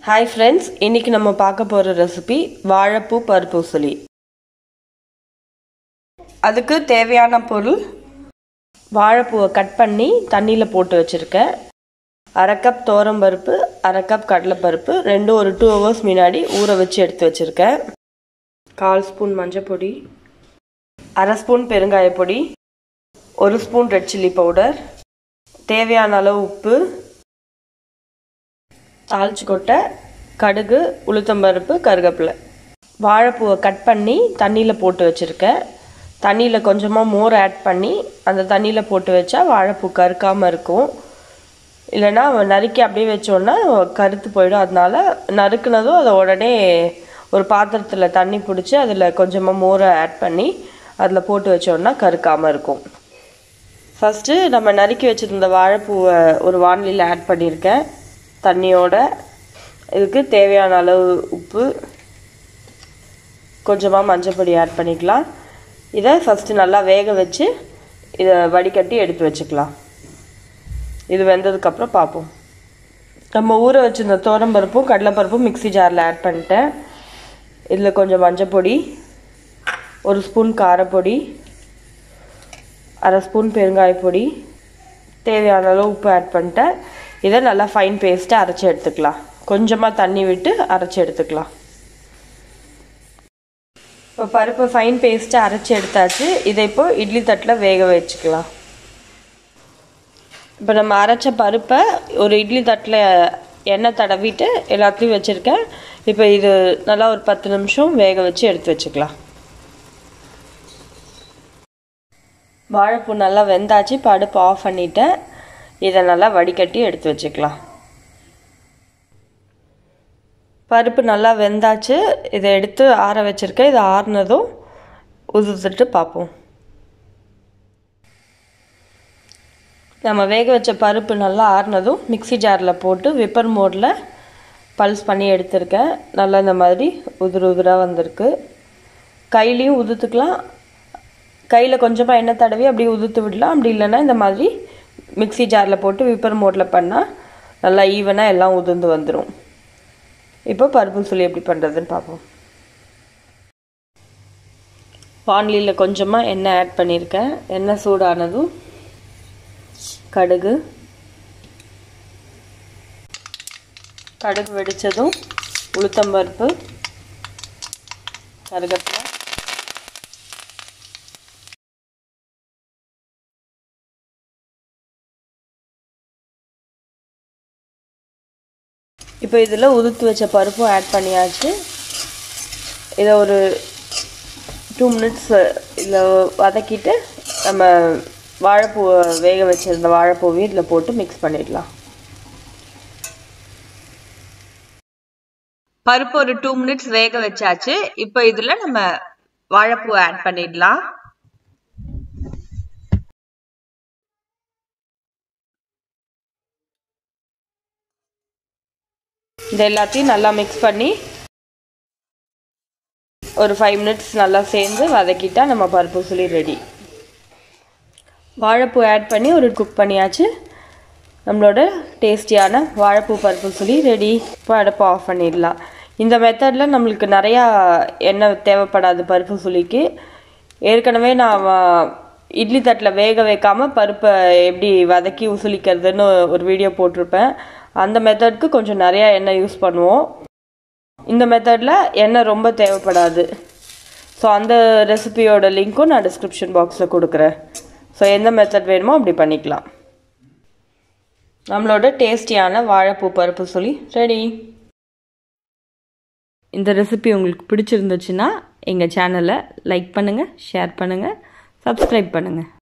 hi friends இன்னைக்கு நம்ம பார்க்க போகிற ரெசிபி வாழைப்பூ பருப்பு உசிலி அதுக்கு தேவையான பொருள் வாழைப்பூவை கட் பண்ணி தண்ணியில் போட்டு வச்சுருக்கேன் அரை கப் பருப்பு அரை கப் கடலைப்பருப்பு ரெண்டும் ஒரு டூ ஹவர்ஸ் முன்னாடி ஊற வச்சு எடுத்து வச்சுருக்கேன் கால் ஸ்பூன் மஞ்சள் பொடி அரை ஸ்பூன் பெருங்காய பொடி ஒரு ஸ்பூன் ரெட் சில்லி பவுடர் தேவையான அளவு உப்பு தாளிச்சு கொட்டை கடுகு உளுத்தம்பருப்பு கருவேப்பிலை வாழைப்பூவை கட் பண்ணி தண்ணியில் போட்டு வச்சுருக்கேன் தண்ணியில் கொஞ்சமாக மோர் ஆட் பண்ணி அந்த தண்ணியில் போட்டு வச்சா வாழைப்பூ கருக்காமல் இருக்கும் இல்லைன்னா நறுக்கி அப்படியே வச்சோன்னா கருத்து போயிடும் அதனால நறுக்குனதும் அதை உடனே ஒரு பாத்திரத்தில் தண்ணி பிடிச்சி அதில் கொஞ்சமாக மோரை ஆட் பண்ணி அதில் போட்டு வச்சோன்னா கருக்காமல் இருக்கும் ஃபஸ்ட்டு நம்ம நறுக்கி வச்சுருந்த வாழைப்பூவை ஒரு வானிலையில் ஆட் பண்ணியிருக்கேன் தண்ணியோட இதுக்கு தேவையான அளவு உப்பு கொஞ்சமாக மஞ்சப்பொடி ஆட் பண்ணிக்கலாம் இதை ஃபஸ்ட்டு நல்லா வேக வச்சு இதை வடிகட்டி எடுத்து வச்சுக்கலாம் இது வெந்ததுக்கப்புறம் பார்ப்போம் நம்ம ஊற வச்சுருந்த தோரம்பருப்பும் கடலைப்பருப்பும் மிக்சி ஜாரில் ஆட் பண்ணிட்டேன் இதில் கொஞ்சம் மஞ்சப்பொடி ஒரு ஸ்பூன் காரப்பொடி அரை ஸ்பூன் பெருங்காய பொடி தேவையான அளவு உப்பு ஆட் பண்ணிட்டேன் இதை நல்லா ஃபைன் பேஸ்ட்டாக அரைச்சி எடுத்துக்கலாம் கொஞ்சமாக தண்ணி விட்டு அரைச்சி எடுத்துக்கலாம் இப்போ பருப்பை ஃபைன் பேஸ்ட்டாக அரைச்சி எடுத்தாச்சு இதை இப்போ இட்லி தட்டில் வேக வச்சுக்கலாம் இப்போ நம்ம அரைச்ச பருப்பை ஒரு இட்லி தட்டில் எண்ணெய் தடவிட்டு எல்லாத்தையும் வச்சுருக்கேன் இப்போ இது நல்லா ஒரு பத்து நிமிஷம் வேக வச்சு எடுத்து வச்சுக்கலாம் வாழைப்பூ நல்லா வெந்தாச்சு பருப்பு ஆஃப் பண்ணிவிட்டேன் இதை நல்லா வடிகட்டி எடுத்து வச்சுக்கலாம் பருப்பு நல்லா வெந்தாச்சு இதை எடுத்து ஆற வச்சுருக்கேன் இதை ஆறுனதும் உதுத்துட்டு பார்ப்போம் நம்ம வேக வச்ச பருப்பு நல்லா ஆறுனதும் மிக்சி ஜாரில் போட்டு விப்பர் மோடில் பல்ஸ் பண்ணி எடுத்திருக்கேன் நல்லா இந்த மாதிரி உதிர் உதிராக வந்திருக்கு கையிலையும் உதுத்துக்கலாம் கையில் கொஞ்சமாக எண்ணெய் தடவி அப்படியே உதுத்து விடலாம் அப்படி இல்லைன்னா இந்த மாதிரி மிக்சி ஜாரில் போட்டு விப்பர் மோட்டில் பண்ணால் நல்லா ஈவனாக எல்லாம் உதிர்ந்து வந்துடும் இப்போ பருப்பு சொல்லி எப்படி பண்ணுறதுன்னு பார்ப்போம் வான்லியில் கொஞ்சமாக எண்ணெய் ஆட் பண்ணியிருக்கேன் எண்ணெய் சூடானதும் கடுகு கடுகு வெடித்ததும் உளுத்தம்பருப்பு கருகப்பிலை இப்போ இதில் உதுத்து வச்ச பருப்பும் ஆட் பண்ணியாச்சு இதை ஒரு டூ மினிட்ஸ் இதில் வதக்கிட்டு நம்ம வாழைப்பூவை வேக வச்சுருந்த வாழைப்பூவையும் இதில் போட்டு மிக்ஸ் பண்ணிடலாம் பருப்பு ஒரு டூ மினிட்ஸ் வேக வச்சாச்சு இப்போ இதில் நம்ம வாழைப்பூவை ஆட் பண்ணிடலாம் இது எல்லாத்தையும் நல்லா மிக்ஸ் பண்ணி ஒரு ஃபைவ் மினிட்ஸ் நல்லா சேர்ந்து வதக்கிட்டா நம்ம பருப்பு சுளி ரெடி வாழைப்பூ ஆட் பண்ணி ஒரு குக் பண்ணியாச்சு நம்மளோட டேஸ்டியான வாழைப்பூ பருப்பு சுளி ரெடி இப்போ அடுப்பு ஆஃப் பண்ணிடலாம் இந்த மெத்தடில் நம்மளுக்கு நிறையா எண்ணெய் தேவைப்படாது பருப்பு சுளிக்கு ஏற்கனவே நான் இட்லி தட்டில் வேக வைக்காமல் பருப்பை எப்படி வதக்கி உசுலிக்கிறதுன்னு ஒரு வீடியோ போட்டிருப்பேன் அந்த மெத்தட்க்கு கொஞ்சம் நிறையா எண்ணெய் யூஸ் பண்ணுவோம் இந்த மெத்தடில் எண்ணெய் ரொம்ப தேவைப்படாது ஸோ அந்த ரெசிபியோட லிங்க்கும் நான் டிஸ்கிரிப்ஷன் பாக்ஸில் கொடுக்குறேன் ஸோ எந்த மெத்தட் வேணுமோ அப்படி பண்ணிக்கலாம் நம்மளோட டேஸ்டியான வாழைப்பூ பருப்பு சொல்லி ரெடி இந்த ரெசிபி உங்களுக்கு பிடிச்சிருந்துச்சுன்னா எங்கள் சேனலை லைக் பண்ணுங்கள் ஷேர் பண்ணுங்கள் சப்ஸ்கிரைப் பண்ணுங்கள்